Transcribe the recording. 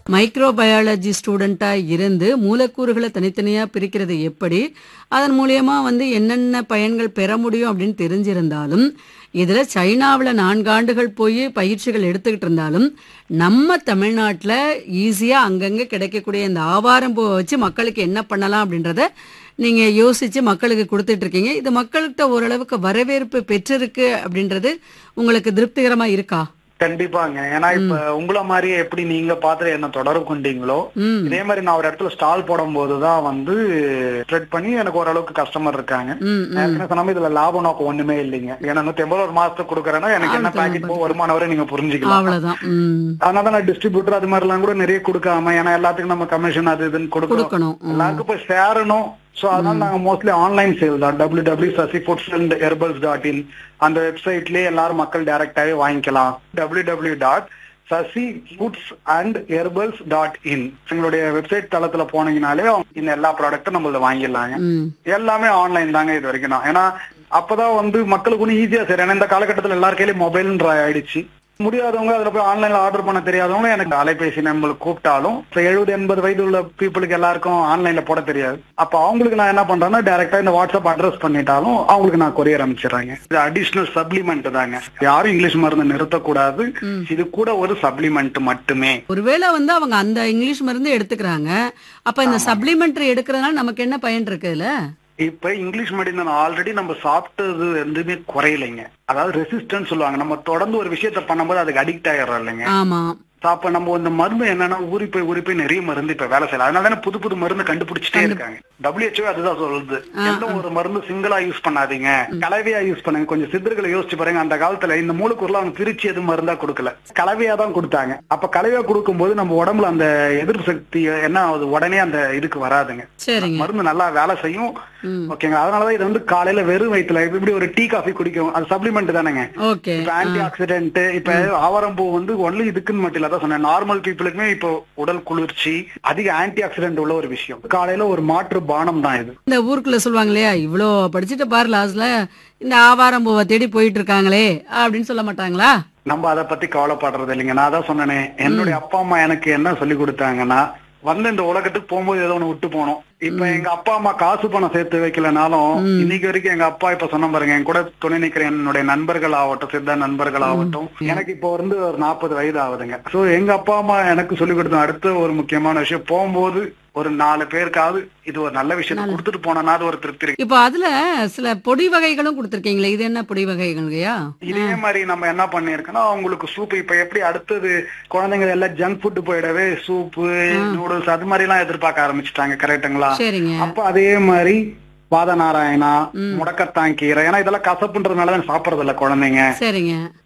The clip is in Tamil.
மைக்ரோபயாலஜி ஸ்டூடெண்டா இருந்து மூலக்கூறுகளை தனித்தனியா பிரிக்கிறது எப்படி அதன் மூலியமா வந்து என்னென்ன பயன்கள் பெற முடியும் அப்படின்னு தெரிஞ்சிருந்தாலும் இதுல சைனாவுல நான்கு ஆண்டுகள் போய் பயிற்சிகள் எடுத்துக்கிட்டு இருந்தாலும் நம்ம தமிழ்நாட்டுல ஈஸியா அங்கங்க கிடைக்கக்கூடிய இந்த ஆவாரம் பூவை வச்சு மக்களுக்கு என்ன பண்ணலாம் அப்படின்றத நீங்க யோசிச்சு மக்களுக்கு கொடுத்துட்டு இருக்கீங்க இது மக்கள்கிட்ட ஓரளவுக்கு வரவேற்பு பெற்றிருக்கு அப்படின்றது உங்களுக்கு திருப்திகரமா இருக்கா கண்டிப்பாங்க ஏன்னா இப்ப உங்கள மாதிரியே எப்படி நீங்க பாத்துட்டு என்ன தொடர்பு கொண்டீங்களோ ம் இதே மாதிரி நான் ஒரு இடத்துல ஸ்டால் போடும் போதுதான் வந்து ஸ்ப்ரெட் பண்ணி எனக்கு ஓரளவுக்கு கஸ்டமர் இருக்காங்க ம் ம் ஏற்கனவே சொன்ன மாதிரி இதுல லாபம் நோக்கம் ஒண்ணுமே இல்லைங்க ஏன்னா நூத்தி எண்பது ஒரு மாசத்துக்கு கொடுக்குறேன்னா எனக்கு என்ன பாக்கெட் போ வருமானம் வரை நீங்க புரிஞ்சுக்கலாம் அவ்வளவுதான் ம் அதனால நான் டிஸ்ட்ரிபியூட்டர் அது மாதிரி எல்லாம் கூட நிறைய கொடுக்காம ஏன்னா எல்லாத்துக்கும் நம்ம கமிஷன் அது இதுன்னு கொடுக்கணும் கொடுக்கணும் ம். எல்லாருக்கும் போய் சேரணும் சோ அதனால நாங்க மோஸ்ட்லி ஆன்லைன் சேல் தான் W W Sasi foods and herbals dot in அந்த வெப்சைட்லயே எல்லாரும் மக்கள் டைரக்டாவே வாங்கிக்கலாம் W W dot Sasi foods and herbals dot in எங்களுடைய வெப்சைட் தளத்துல போனீங்கனாலே இந்த எல்லா ப்ராடக்ட்டும் நம்மள வாங்கிடலாங்க ம் எல்லாமே ஆன்லைன் தாங்க இது வரைக்கும் நான் ஏன்னா அப்பதான் வந்து மக்களுக்கு ஒன்றும் ஈஸியா சரி ஏன்னா இந்த காலகட்டத்தில் எல்லார் கையிலயும் மொபைல்ன்ற ஆயிடுச்சு முடியாதவங்க அதுல போய் ஆன்லைன்ல ஆர்டர் பண்ண தெரியாதவங்க எனக்கு அலைபேசி நம்மளுக்கு கூப்பிட்டாலும் எழுபது எண்பது வயது உள்ள பீப்புளுக்கு எல்லாருக்கும் ஆன்லைன்ல போட தெரியாது அப்ப அவங்களுக்கு நான் என்ன பண்றேன்னா டைரக்டா இந்த வாட்ஸ்அப் அட்ரஸ் பண்ணிட்டாலும் அவங்களுக்கு நான் கொரியர் அனுப்பிச்சிடுறேங்க இது அடிஷனல் சப்ளிமெண்ட் தாங்க யாரும் இங்கிலீஷ் மருந்து நிறுத்தக்கூடாது இது கூட ஒரு சப்ளிமெண்ட் மட்டுமே ஒருவேளை வந்து அவங்க அந்த இங்கிலீஷ் மருந்து எடுத்துக்கிறாங்க அப்ப இந்த சப்ளிமெண்டரி எடுக்கிறதுனால நமக்கு என்ன பயன் இருக்குதுல இப்ப இங்கிலீஷ் மெடிசன் ஆல்ரெடி நம்ம சாப்பிட்டது எதுவுமே குறையலைங்க அதாவது ரெசிஸ்டன்ஸ் சொல்லுவாங்க நம்ம தொடர்ந்து ஒரு விஷயத்த பண்ணும்போது அதுக்கு அடிக்ட் ஆயிடுறோம் இல்லைங்க ஆமா அப்ப நம்ம இந்த மருந்து என்னன்னா ஊறி போய் ஊறி போய் நிறைய மருந்து இப்ப வேலை செய்யலாம் அதனால தானே புது புது மருந்து கண்டுபிடிச்சிட்டே இருக்காங்க WHO அதுதான் சொல்லுது எந்த ஒரு மருந்து சிங்கிளா யூஸ் பண்ணாதீங்க கலவையா யூஸ் பண்ணுங்க கொஞ்சம் சித்தர்களை யோசிச்சு பாருங்க அந்த காலத்துல இந்த மூலக்கூறுல அவங்க பிரிச்சு எதுவும் மருந்தா கொடுக்கல கலவையா தான் கொடுத்தாங்க அப்ப கலவையா கொடுக்கும்போது நம்ம உடம்புல அந்த எதிர்ப்பு சக்தி என்ன ஆகுது உடனே அந்த இதுக்கு வராதுங்க சரிங்க மருந்து நல்லா வேலை செய்யும் ம். ஓகேங்க அதனாலதான் இது வந்து காலையில வெறும் வயிற்றுல இப்படி ஒரு டீ காஃபி குடிக்கும் அது சப்ளிமெண்ட் தானேங்க ஓகே இப்ப ஆன்டி ஆக்சிடென்ட் இப்ப ஆவாரம்பூ வந்து ஒன்லி இதுக்குன்னு மட்டும் இல்ல அதான் சொன்னேன் நார்மல் பீப்புளுக்குமே இப்போ உடல் குளிர்ச்சி அதிக ஆன்டி ஆக்சிடென்ட் உள்ள ஒரு விஷயம் காலையில ஒரு மாற்று பானம் தான் இது இந்த ஊருக்குள்ள சொல்லுவாங்க இல்லையா இவ்வளோ படிச்சுட்டு பாரு லாஸ்ட்ல இந்த ஆவாரம் பூவை தேடி போயிட்டு இருக்காங்களே அப்படின்னு சொல்ல மாட்டாங்களா நம்ம அதை பத்தி கவலைப்படுறது இல்லைங்க நான் தான் சொன்னேனே என்னுடைய அப்பா அம்மா எனக்கு என்ன சொல்லி கொடுத்தாங்கன்னா வந்து இந்த உலகத்துக்கு போகும்போது ஏதோ ஒண்ணு விட்டு போனோம் இப்ப எங்க அப்பா அம்மா காசு பணம் சேர்த்து வைக்கலனாலும் இன்னைக்கு வரைக்கும் எங்க அப்பா இப்ப சொன்ன பாருங்க என் கூட துணை நிக்கிற என்னுடைய நண்பர்கள் ஆகட்டும் சித்த நண்பர்கள் ஆகட்டும் எனக்கு இப்போ வந்து ஒரு நாற்பது வயது ஆகுதுங்க சோ எங்க அப்பா அம்மா எனக்கு சொல்லி கொடுத்த அடுத்த ஒரு முக்கியமான விஷயம் போகும்போது ஒரு நாலு பேருக்காவது இது ஒரு நல்ல விஷயத்தை கொடுத்துட்டு போனா அது ஒரு திருப்தி இருக்கு இப்போ அதுல சில பொடி வகைகளும் கொடுத்துருக்கீங்களே இது என்ன பொடி வகைகள்யா இதே மாதிரி நம்ம என்ன பண்ணிருக்கோம்னா அவங்களுக்கு சூப் இப்ப எப்படி அடுத்தது குழந்தைங்க எல்லாம் ஜங்க் ஃபுட் போயிடவே சூப்பு நூடுல்ஸ் அது மாதிரி எல்லாம் எதிர்பார்க்க ஆரம்பிச்சுட்டாங்க கரெக்ட்டுங்களா சரிங்க அப்ப அதே மாதிரி பாத நாராயணா முடக்கத்தான் கீரை ஏன்னா இதெல்லாம் கசப்புன்றதுனாலதான் சாப்பிடறது இல்ல குழந்தைங்க சரிங்க